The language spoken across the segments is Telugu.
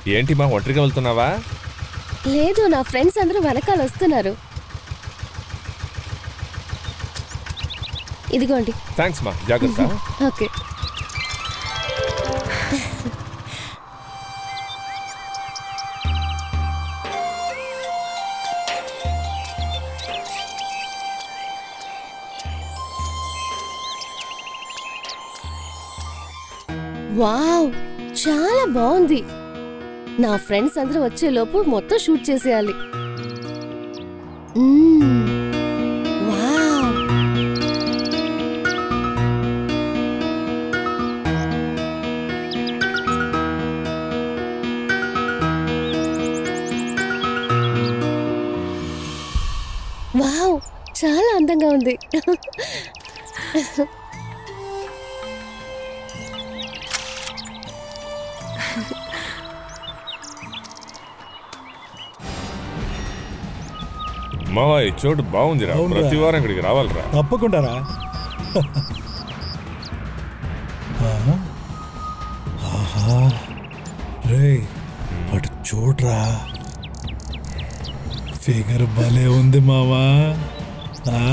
ఏంటి మా ఒంటరిగా వెళ్తున్నావా లేదు నా ఫ్రెండ్స్ అందరూ వెనకాల వస్తున్నారు ఇదిగోండి థ్యాంక్స్ మా జాగ్రత్త ఓకే వావ్ చాలా బాగుంది నా ఫ్రెండ్స్ అందరూ వచ్చేలోపు మొత్తం షూట్ చేసేయాలి మ్మ్. వావ్ వావ్ చాలా అందంగా ఉంది మావా ఈ చోటు బాగుందిరా అవునురా. ప్రతి వారం ఇక్కడికి రావాలిరా తప్పకుండా రా ఆహా. ఆహా. రేయ్ అటు చూడరా ఫిగర్ భలే ఉంది మావా ఆ?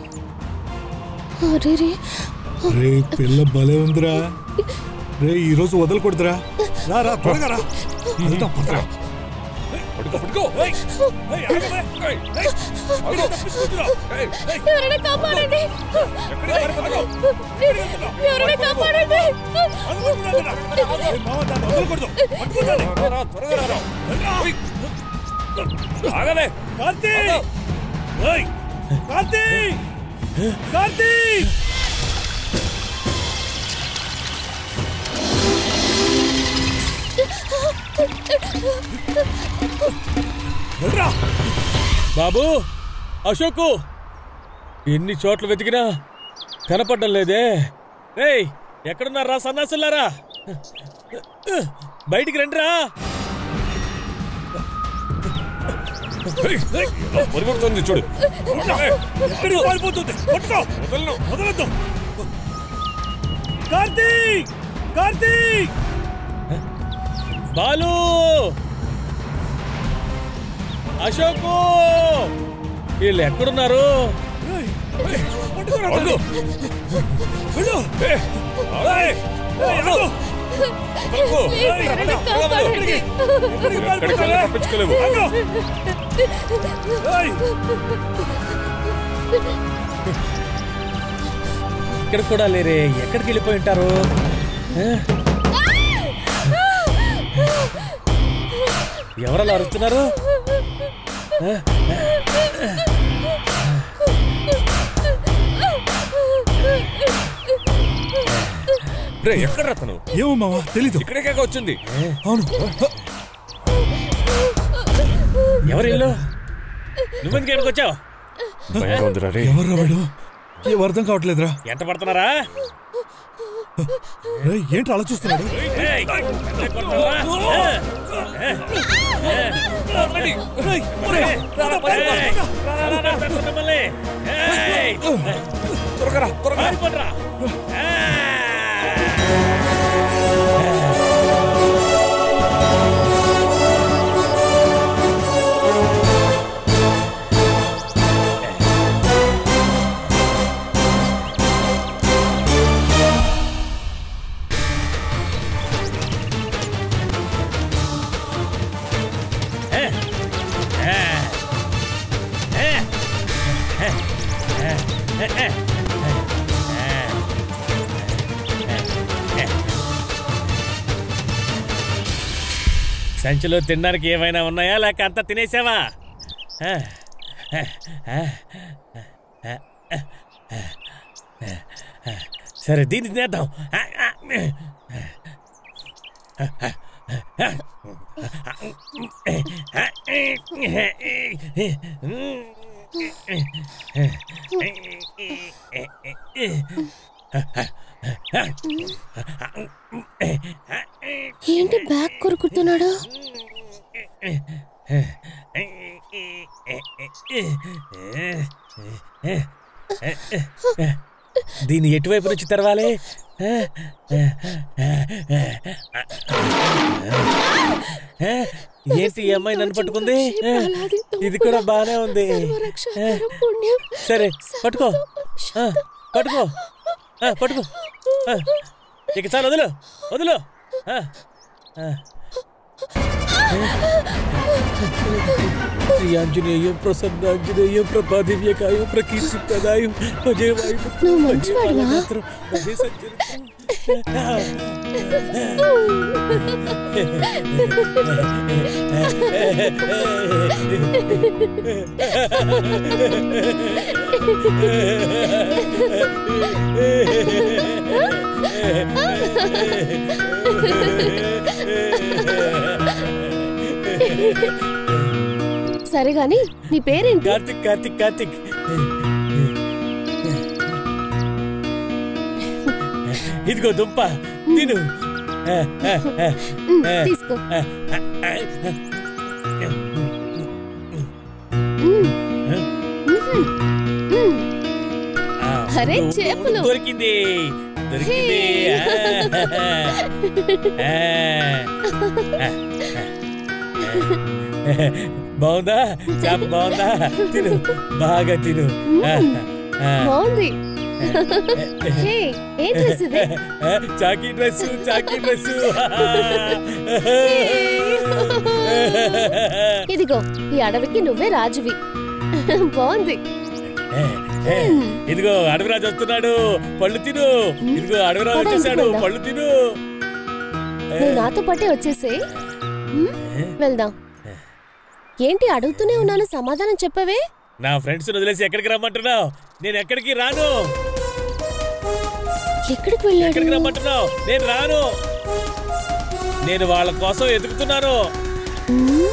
అరేరే రే పిల్ల భలే ఉందిరా రే ఈరోజు వదలకూడదురా రా రా త్వరగా రా వెళ్దాం, పదరా. పడుకో పడుకో ఏయ్, ఏయ్, ఆగవే. ఏయ్, ఏయ్, ఆగు. ఏయ్, ఏయ్, ఎవరైనా కాపాడండి ఎక్కడికి పారిపోతున్నావు? ఎవరైనా కాపాడండి ఏయ్, మావా, దాన్ని వదలకూడదు. పట్టుకోరాలి. రా, రా, త్వరగా రా, రా. ఏయ్. ఆగవే కార్తీ ఏయ్, కార్తీ కార్తీ వెళ్ళరా. బాబు అశోకు ఎన్ని చోట్ల వెతికినా కనపడడం లేదే రేయ్ ఎక్కడున్నారా సన్నాసులారా బయటికి రండిరా ఏయ్, ఏయ్, ఇలా పరిగెడుతోంది చూడు ఏయ్, ఎక్కడికి పారిపోతుంది పట్టుకో వదలను. వదలొద్దు కార్తీ కార్తీ బాలు అశోకు వీళ్ళు ఎక్కడున్నారు పట్టుకోరా ఆగు. వెళ్ళు ఏయ్, ఆగు. ఆగు. వదలకు. ప్లీజ్ ఎవరైనా కాపాడండి ఎక్కడికి ఎక్కడికి వెళ్ళి పారిపోతావే? తప్పించుకోలేవు ఏయ్, ఇక్కడ కూడా లేరే ఎక్కడికి వెళ్ళిపోయి ఉంటారు ఆ? ఎవరలా అరుస్తున్నారు ఆ? రే ఎక్కడ అతను ఏమో మావా తెలీదు ఇక్కడికే వచ్చింది అవును ఎవరు ఇల్లు నువ్వెందుకు ఎక్కడికి వచ్చావు భయంగా ఉందిరా రే ఎవర్రా వాడు ఏం అర్థం కావట్లేదురా ఎంత పడుతున్నారా ఏయ్, ఏంట్రా అలా చూస్తున్నాడు ఏయ్, ఎంత కొడుతున్నారా? ఆ? ఏయ్, ఒరేయ్, ఏయ్, రా, రా, పారిపో, ఏయ్, త్వరగా. రా, రా, రా, రా, మిమ్మల్ని. ఏయ్, త్వరగా రా, త్వరగా రా. పారిపోండ్రా. ఆ! సంచిలో తినడానికి ఏమైనా ఉన్నాయా లేక అంతా తినేసావా ఆ, ఆ, ఆ, ఆ, ఆ, ఆ. సరే దీన్ని తినేద్దాం ఆ, ఆ, ఏంటి బ్యాగ్ కొరుకుతున్నాడు దీన్ని ఎటువైపు నుంచి తెరవాలి ఏంటి ఈ అమ్మాయి నన్ను పట్టుకుంది ఇది కూడా బానే ఉంది సరే పట్టుకో ఆ, పట్టుకో ఆ, పట్టుకో ఆ, ఇక చాలు వదులు వదులు ఆ, ఆ. శ్రీ ఆంజనేయం ప్రసన్నాంజనేయం ప్రభాదివ్యకాయం ప్రకీర్తిప్రదాయం అజయవాయు నువ్వు మంచివాడివా? సరే గాని నీ పేరేంటి కార్తిక్ కార్తిక్ కార్తిక్ ఇదిగో దుంప తిను ఆ, ఆ, ఆ, ఉమ్, ఆ, తీసుకో ఆ, ఆ, ఆ. ఉమ్, ఉహుం, ఉమ్. ఆ, అరే, ఉండు, ఉండు, చేపలు. ఉండు, దొరికింది దొరికింది హే. ఆ, ఆ, ఆ. బాగుందా చేప బాగుందా తిను బాగా తిను ఆ, ఆ. బాగుంది హే ఏ డ్రెస్ ఇది చాకీ డ్రెస్ చాకీ డ్రెస్ ఇదిగో ఈ అడవికి నువ్వే రాజువి బాగుంది ఇదిగో అడవిరాజు వస్తున్నాడు పళ్ళు తిను ఇదిగో అడవిరాజు పద, వచ్చేసాడు ఇంటికి వెళ్దాం. పళ్ళు తిను నువ్వు నాతో పాటే వచ్చేసే వెళ్దాం ఏంటి అడుగుతూనే ఉన్నాను సమాధానం చెప్పవే నా ఫ్రెండ్స్ వదిలేసి ఎక్కడికి రమ్మంటున్నావు నేను ఎక్కడికి రాను ఎక్కడికి వెళ్ళాడు ఎక్కడికి రమ్మంటున్నావు నేను రాను నేను వాళ్ళ కోసం ఎదుగుతున్నాను ఉమ్.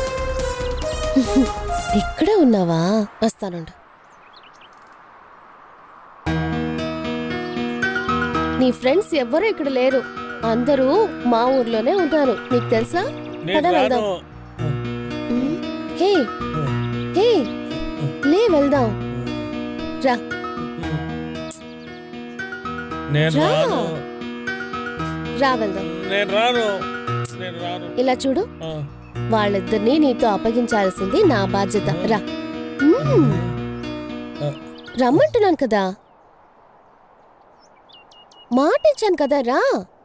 ఇక్కడే ఉన్నావా వస్తానుండు నీ ఫ్రెండ్స్ ఎవ్వరూ ఇక్కడ లేరు అందరూ మా ఊర్లోనే ఉన్నారు నీకు తెలుసా నేను పద వెళ్దాం రాను ఉమ్. హే హే లే వెళ్దాం రా నేను రా. రాను రా వెళ్దాం నేను రాను నేను రాను ఇలా చూడు ఆ. వాళ్ళిద్దరినీ నీతో అప్పగించాల్సింది నా బాధ్యత రా ఉమ్. ఆ. రమ్మంటున్నాను కదా మాట ఇచ్చాను కదా రా